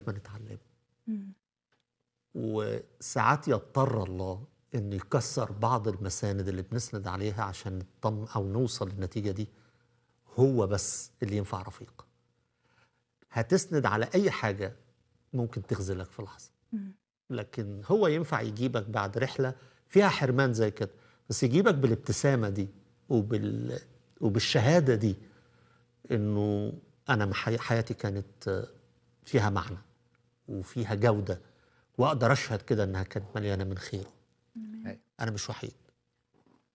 ما نتعلمه وساعات يضطر الله انه يكسر بعض المساند اللي بنسند عليها عشان نطمن او نوصل للنتيجه دي هو بس اللي ينفع رفيق هتسند على اي حاجه ممكن تخذلك في لحظه لكن هو ينفع يجيبك بعد رحله فيها حرمان زي كده بس يجيبك بالابتسامه دي وبال وبالشهاده دي انه انا حياتي كانت فيها معنى وفيها جوده واقدر اشهد كده انها كانت مليانه من خيره انا مش وحيد